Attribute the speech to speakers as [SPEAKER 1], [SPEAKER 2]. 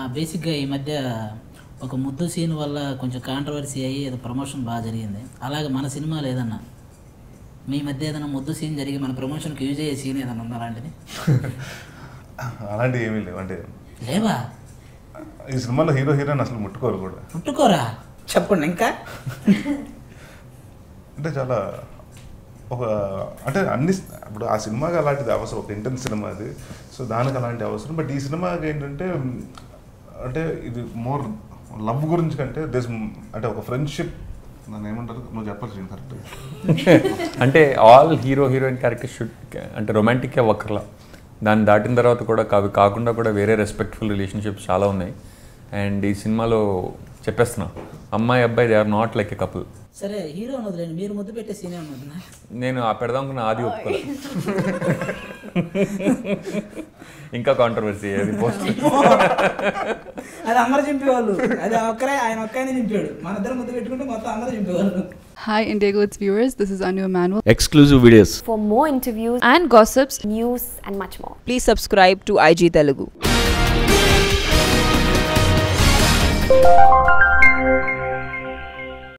[SPEAKER 1] బేసిక్గా ఈ మధ్య ఒక ముద్దు సీన్ వల్ల కొంచెం కాంట్రవర్సీ అయ్యి ఏదో ప్రమోషన్ బాగా జరిగింది అలాగే మన సినిమా లేదన్నా మీ మధ్య ఏదైనా ముద్దు సీన్ జరిగి మన ప్రమోషన్కి యూజ్ అయ్యే సీన్ ఏదైనా ఉందా అలాంటిది
[SPEAKER 2] అలాంటివి ఏమీ లేవు అంటే
[SPEAKER 1] లేవా
[SPEAKER 2] ఈ సినిమాలో హీరో హీరోయిన్ అసలు ముట్టుకోరు కూడా
[SPEAKER 1] ముట్టుకోరా చెప్పండి ఇంకా
[SPEAKER 2] అంటే చాలా ఒక అంటే అన్ని ఇప్పుడు ఆ సినిమాకి అలాంటిది అవసరం ఒక ఇంటెన్స్ సినిమా అది సో దానికి అలాంటి అవసరం బట్ ఈ సినిమాకి ఏంటంటే మ్, అంటే ఇది మోర్ లవ్ గురించి కంటే దిస్ అంటే ఒక ఫ్రెండ్షిప్ నన్ను ఏమంటారు నువ్వు చెప్పాల్సి కరెక్ట్
[SPEAKER 3] అంటే all hero heroine character should అంటే రొమాంటిక్ ఒక్కర్లా దాన్ని దాటిన తర్వాత కూడా అవి కాకుండా కూడా వేరే రెస్పెక్ట్ఫుల్ రిలేషన్షిప్స్ చాలా ఉన్నాయి అండ్ ఈ సినిమాలో చెప్పేస్తున్నా అమ్మాయి అబ్బాయి they are not like a couple
[SPEAKER 1] సరే హీరో వదిలేండి మీరు ముద్దు పెట్టే సీన్ ఏమన్నా ఉందా
[SPEAKER 3] నేను ఆ పెడదాం అనుకున్న ఆది ఒప్పుకోలే ఇంకా కాంట్రవర్సీ అది పోస్ట్
[SPEAKER 1] అది అందరూ చింపేవాళ్ళు అది ఒక్కరే ఆయన ఒక్కనే చింపాడు మన ఇద్దరు ముద్దు పెట్టుకుంటే మొత్తం అందరూ చింపేవాళ్ళు
[SPEAKER 4] Hi, Indigo It's viewers. This is Anu Emanuel.
[SPEAKER 5] exclusive videos.
[SPEAKER 6] For more interviews,
[SPEAKER 7] and gossips.
[SPEAKER 6] news, and much more.
[SPEAKER 7] Please subscribe to IG Telugu.